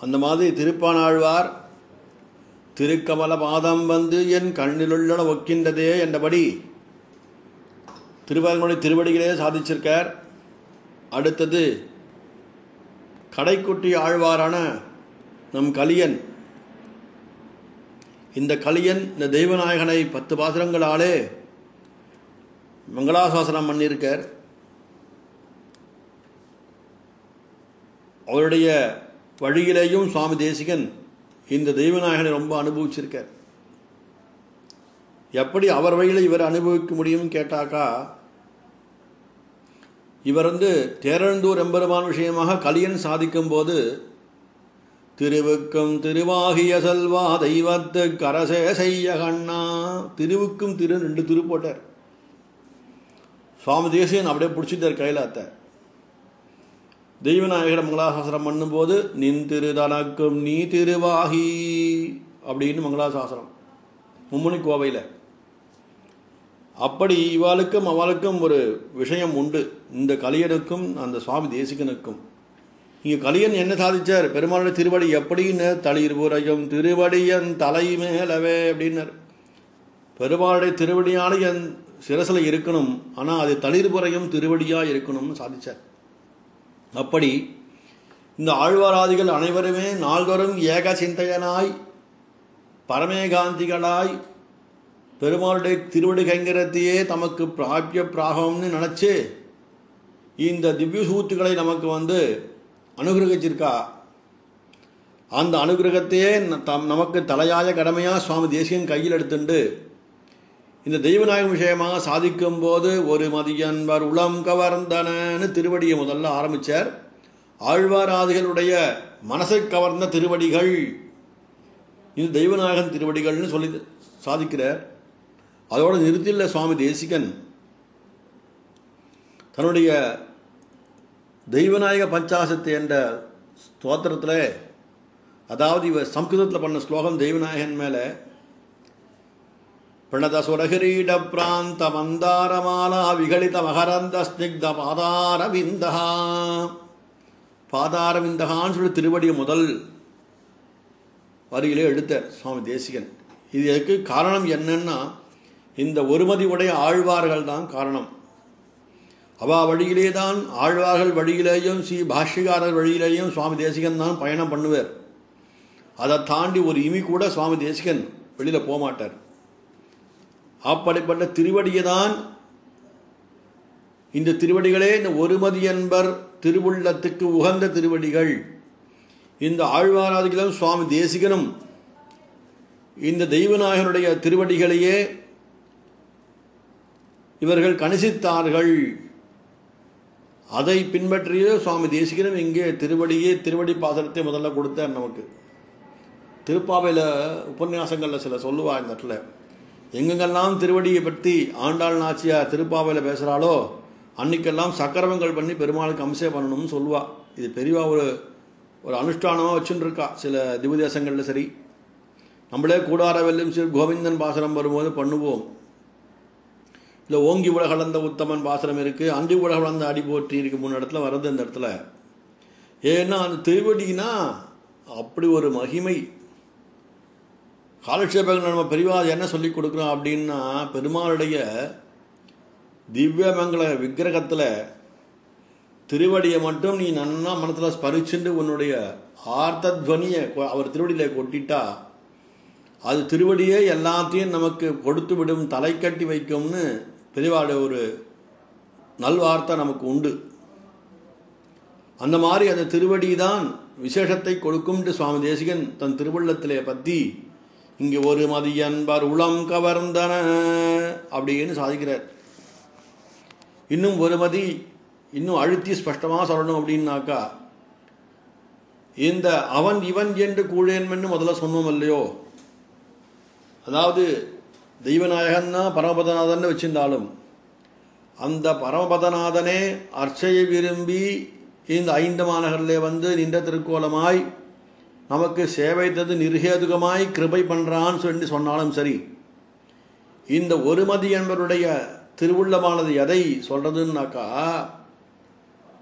அந்த மாதிரி திருப்பானாழ்வார் திருக்கமல பாதம் வந்து என் கண்ணிலுள்ள ஒக்கின்றதே என்றபடி திருவாரூரை திருவடிகளே சாதிச்சிருக்கார் அடுத்தது கடைக்குட்டி ஆழ்வாரான நம் கலியன் இந்த கலியன் இந்த தெய்வநாயகனை பத்து பாசுரங்களாலே மங்களாசாசனம் பண்ணியிருக்கார் அவருடைய வழியிலேயும் சுவாமி தேசிகன் இந்த தெய்வநாயகனை ரொம்ப அனுபவிச்சிருக்கார் எப்படி அவர் வழியில் இவர் அனுபவிக்க முடியும்னு கேட்டாக்கா இவர் வந்து தேரழுந்தூர் எம்பெருமான் விஷயமாக கலியன் சாதிக்கும் போது திருவுக்கும் திருவாகிய செல்வா தெய்வத்து கரசே செய்ய கண்ணா திருவுக்கும் திரு ரெண்டு திரு போட்டார் சுவாமி தேசியன் அப்படியே பிடிச்சிட்டார் கைலாத்த தெய்வநாயகர மங்களாசாசனம் பண்ணும்போது நின் திரு தனக்கும் நீ திருவாகி அப்படின்னு மங்களாசாசனம் மும்முனி கோவையில் அப்படி இவாளுக்கும் அவளுக்கும் ஒரு விஷயம் உண்டு இந்த கலியனுக்கும் அந்த சுவாமி தேசிகனுக்கும் இங்கே கலியன் என்ன சாதிச்சார் பெருமாளுடைய திருவடி எப்படின்னு தளிர் புறையும் திருவடியன் தலை மேலவே அப்படின்னார் பெருமாளுடைய திருவடியான என் சிரசில் இருக்கணும் ஆனால் அது தளிர் புறையும் திருவடியாக இருக்கணும்னு சாதிச்சார் அப்படி இந்த ஆழ்வாராதிகள் அனைவருமே நால்வரும் ஏக சிந்தையனாய் பரமேகாந்திகளாய் பெருமாளுடைய திருவடி கைங்கரத்தையே தமக்கு பிராபிய பிராகம்னு நினச்சி இந்த திவ்ய சூத்துக்களை நமக்கு வந்து அனுகிரகிச்சிருக்கா அந்த அனுகிரகத்தையே தம் நமக்கு தலையாய கடமையாக சுவாமி தேசியன் கையில் எடுத்துண்டு இந்த தெய்வநாயகம் விஷயமாக சாதிக்கும் போது ஒரு மதியன்பர் உளம் கவர்ந்தனன்னு திருவடியை முதல்ல ஆரம்பித்தார் ஆழ்வாராதிகளுடைய மனசை கவர்ந்த திருவடிகள் இது தெய்வநாயகன் திருவடிகள்னு சொல்லி சாதிக்கிறார் அதோட நிறுத்தில சுவாமி தேசிகன் தன்னுடைய தெய்வநாயக பஞ்சாசத்து என்ற ஸ்தோத்திரத்தில் அதாவது இவர் சம்ஸ்கிருதத்தில் பண்ண ஸ்லோகம் தெய்வநாயகன் மேலே பிரணத சுரகிரீட பிராந்த மந்தாரமாலா விகலித மகரந்த ஸ்னிக்த பாதாரவிந்தகா பாதாரவிந்தகான்னு சொல்லி திருவடிய முதல் வரியிலே எடுத்தார் சுவாமி தேசிகன் இது எதுக்கு காரணம் என்னன்னா இந்த ஒருமதி உடைய ஆழ்வார்கள் தான் காரணம் அவா வழியிலே தான் ஆழ்வார்கள் வழியிலேயும் ஸ்ரீ பாஷ்யகாரர் வழியிலேயும் சுவாமி தேசிகன் தான் பயணம் பண்ணுவார் அதை தாண்டி ஒரு இமி கூட சுவாமி தேசிகன் வெளியில் போக மாட்டார் அப்படிப்பட்ட திருவடியை தான் இந்த திருவடிகளே இந்த ஒருமதி என்பர் திருவுள்ளத்துக்கு உகந்த திருவடிகள் இந்த ஆழ்வாராதிகளும் சுவாமி தேசிகனும் இந்த தெய்வநாயகனுடைய திருவடிகளையே இவர்கள் கணிசித்தார்கள் அதை பின்பற்றிய சுவாமி தேசிகனும் இங்கே திருவடியே திருவடி பாசனத்தை முதல்ல கொடுத்தார் நமக்கு திருப்பாவையில் உபன்யாசங்களில் சில சொல்லுவா இந்த இடத்துல எங்கெங்கெல்லாம் திருவடியை பற்றி ஆண்டாள் நாச்சியார் திருப்பாவையில் பேசுகிறாளோ அன்னைக்கெல்லாம் சக்கரவங்கள் பண்ணி பெருமாளுக்கு அம்சம் பண்ணணும்னு சொல்லுவா இது பெரியவா ஒரு ஒரு அனுஷ்டானமாக வச்சுன்னு இருக்கா சில திவதேசங்களில் சரி நம்மளே கூடார வெல்லும் சிறு கோவிந்தன் பாசனம் வரும்போது பண்ணுவோம் இல்லை ஓங்கி உலகளந்த உத்தமன் பாசனம் இருக்குது அஞ்சு உலகளந்த அடி போற்றி இருக்கு மூணு இடத்துல வருது இந்த இடத்துல ஏன்னா அந்த திருவடினா அப்படி ஒரு மகிமை காலட்சேபங்கள் நம்ம பெரியவா என்ன சொல்லி கொடுக்குறோம் அப்படின்னா பெருமாளுடைய திவ்யமங்கல விக்கிரகத்தில் திருவடியை மட்டும் நீ நன்னா மனத்தில் ஸ்பரிச்சுட்டு உன்னுடைய ஆர்த்த துவனியை அவர் திருவடியில் கொட்டிட்டா அது திருவடியே எல்லாத்தையும் நமக்கு கொடுத்து விடும் தலை கட்டி வைக்கும்னு பெரியவாட ஒரு நல்வார்த்தை நமக்கு உண்டு அந்த மாதிரி அந்த திருவடி தான் விசேஷத்தை கொடுக்கும்ட்டு சுவாமி தேசிகன் தன் திருவள்ளத்திலே பற்றி இங்கே ஒரு மதியன்பர் உளம் கவர்ந்தன அப்படின்னு சாதிக்கிறார் இன்னும் ஒரு மதி இன்னும் அழுத்தி ஸ்பஷ்டமாக சொல்லணும் அப்படின்னாக்கா இந்த அவன் இவன் என்று கூழேன்மென்னு முதல்ல சொன்னோம் இல்லையோ அதாவது தெய்வநாயகன் தான் பரமபதநாதன் வச்சிருந்தாலும் அந்த பரமபதநாதனே அர்ச்சையை விரும்பி இந்த ஐந்து மாநகரிலே வந்து நின்ற திருக்கோலமாய் நமக்கு சேவைத்தது நிர்ஹேதுகமாய் கிருபை பண்ணுறான்னு சொல்லி சொன்னாலும் சரி இந்த ஒருமதி என்பவருடைய திருவுள்ளமானது எதை சொல்றதுன்னாக்கா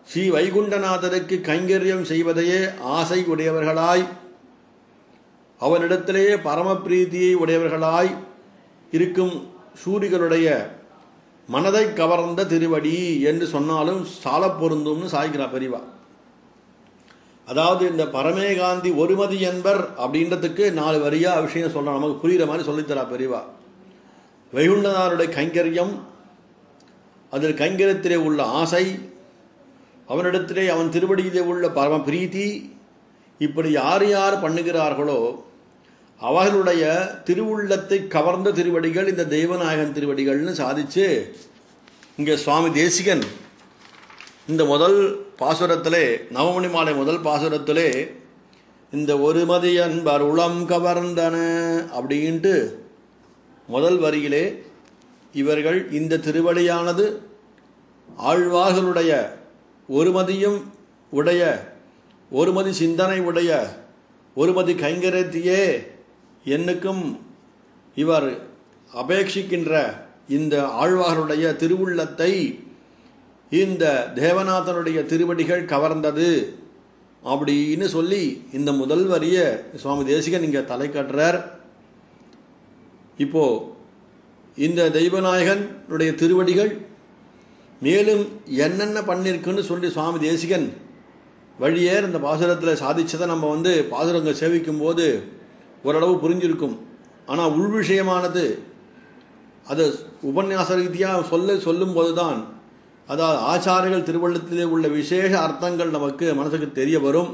ஸ்ரீ வைகுண்டநாதருக்கு கைங்கரியம் செய்வதையே ஆசை உடையவர்களாய் அவனிடத்திலேயே பரமபிரீதியை உடையவர்களாய் இருக்கும் சூரிகளுடைய மனதை கவர்ந்த திருவடி என்று சொன்னாலும் சால பொருந்தும்னு சாய்கிறா பெரியவா அதாவது இந்த பரமேகாந்தி ஒருமதி என்பர் அப்படின்றதுக்கு நாலு வரியா விஷயம் சொல்ற நமக்கு புரியுற மாதிரி சொல்லித்தரா பெரியவா வைகுண்டனாருடைய கைங்கரியம் அதில் கைங்கரியத்திலே உள்ள ஆசை அவனிடத்திலே அவன் திருவடியிலே உள்ள பரம பிரீத்தி இப்படி யார் யார் பண்ணுகிறார்களோ அவர்களுடைய திருவுள்ளத்தை கவர்ந்த திருவடிகள் இந்த தெய்வநாயகன் திருவடிகள்னு சாதிச்சு இங்கே சுவாமி தேசிகன் இந்த முதல் பாசுரத்திலே நவமணி மாலை முதல் பாசுரத்திலே இந்த ஒருமதி அன்பர் உளம் கவர்ந்தன அப்படின்ட்டு முதல் வரியிலே இவர்கள் இந்த திருவடியானது ஆழ்வார்களுடைய ஒருமதியும் உடைய ஒருமதி சிந்தனை உடைய ஒருமதி கைங்கரத்தியே என்னுக்கும் இவர் அபேட்சிக்கின்ற இந்த ஆழ்வார்களுடைய திருவுள்ளத்தை இந்த தேவநாதனுடைய திருவடிகள் கவர்ந்தது அப்படின்னு சொல்லி இந்த முதல் வரிய சுவாமி தேசிகன் இங்கே தலை கட்டுறார் இப்போ இந்த தெய்வநாயகனுடைய திருவடிகள் மேலும் என்னென்ன பண்ணிருக்குன்னு சொல்லி சுவாமி தேசிகன் வழியே இந்த பாசுரத்தில் சாதிச்சதை நம்ம வந்து பாசுரங்கள் சேவிக்கும் போது ஓரளவு புரிஞ்சிருக்கும் ஆனால் உள் விஷயமானது அது உபன்யாச ரீதியாக சொல்ல சொல்லும்போது தான் அதாவது ஆச்சாரியர்கள் திருவள்ளத்திலே உள்ள விசேஷ அர்த்தங்கள் நமக்கு மனசுக்கு தெரிய வரும்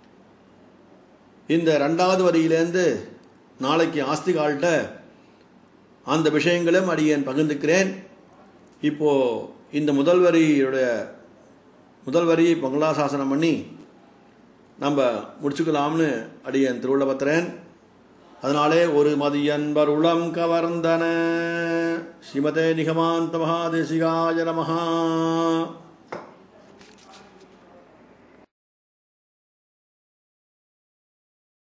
இந்த ரெண்டாவது வரியிலேருந்து நாளைக்கு ஆஸ்திகால்கிட்ட அந்த விஷயங்களும் அடியேன் பகிர்ந்துக்கிறேன் இப்போ இந்த முதல் வரியுடைய முதல் வரியை பங்களாசாசனம் பண்ணி நம்ம முடிச்சுக்கலாம்னு அடியேன் திருவுள்ளபத்திரன் அதனாலே ஒரு மதியன்பர் உளம் கவர்ந்தன ஸ்ரீமதே நிகமாந்த மகாதேசிகாய நமஹா